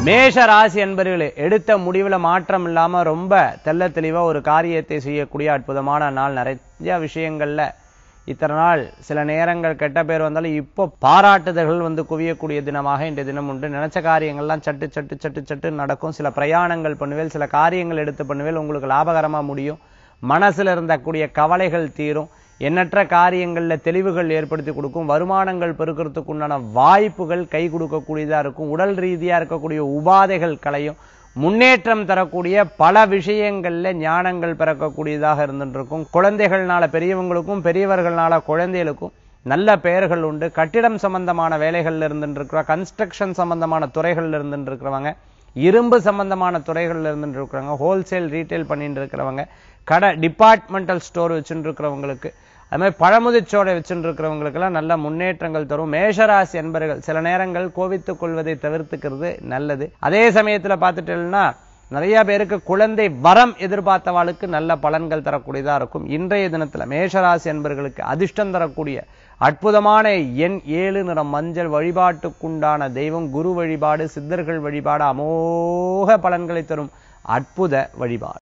மேஷ ராசி என்பவர்களே எடுத்த முடிவுல மாற்றம் இல்லாம ரொம்ப தெள்ள தெளிவா ஒரு காரியத்தை செய்யக்கூடிய அற்புதமான நாள் நிறைய விஷயங்கள்ல இத்தனை நாள் சில நேரங்கள் கெட்ட பேர் வந்தாலும் இப்போ பாராட்டுதல்கள் வந்து குவியக்கூடிய தினமாக இன்றைய தினம் உண்டு நினைச்ச காரியங்கள்லாம் சட்டு சட்டு சட்டு சட்டு நடக்கும் சில பிரயாணங்கள் பண்ணுவேல் சில காரியங்கள் எடுத்து பண்ணுவேல் உங்களுக்கு லாபகரமா முடியும் மனசுல இருந்தக்கூடிய கவலைகள் தீரும் எண்ணற்ற காரியங்கள்ல தெளிவுகள் ஏற்படுத்தி கொடுக்கும் வருமானங்கள் பெருக்கிறதுக்கு உண்டான வாய்ப்புகள் கை கொடுக்கக்கூடியதா இருக்கும் உடல் ரீதியா இருக்கக்கூடிய உபாதைகள் களையும் முன்னேற்றம் தரக்கூடிய பல விஷயங்கள்ல ஞானங்கள் பிறக்கக்கூடியதாக இருந்துட்டு இருக்கும் குழந்தைகள்னால பெரியவங்களுக்கும் பெரியவர்கள்னால குழந்தைகளுக்கும் நல்ல பெயர்கள் உண்டு கட்டிடம் சம்பந்தமான வேலைகள்ல இருந்துட்டு இருக்கிற கன்ஸ்ட்ரக்ஷன் சம்பந்தமான துறைகள்ல இருந்துட்டு இருக்கிறவங்க இரும்பு சம்பந்தமான துறைகள்ல இருந்துட்டு இருக்கிறவங்க ஹோல்சேல் ரீட்டைல் பண்ணிட்டு இருக்கிறவங்க கடை டிபார்ட்மெண்டல் ஸ்டோர் வச்சுட்டு இருக்கிறவங்களுக்கு அது மாதிரி பழமுதிர்ச்சோடை வச்சுட்டு இருக்கிறவங்களுக்கெல்லாம் நல்ல முன்னேற்றங்கள் தரும் மேஷராசி என்பர்கள் சில நேரங்கள் கோவித்துக் கொள்வதை தவிர்த்துக்கிறது நல்லது அதே சமயத்துல பார்த்துட்டீங்கன்னா நிறைய பேருக்கு குழந்தை வரம் எதிர்பார்த்தவாளுக்கு நல்ல பலன்கள் தரக்கூடியதா இருக்கும் இன்றைய தினத்துல மேஷராசி என்பர்களுக்கு அதிர்ஷ்டம் தரக்கூடிய அற்புதமான எண் ஏழு நிறம் மஞ்சள் வழிபாட்டுக்குண்டான தெய்வம் குரு வழிபாடு சித்தர்கள் வழிபாடு அமோக பலன்களை தரும் அற்புத வழிபாடு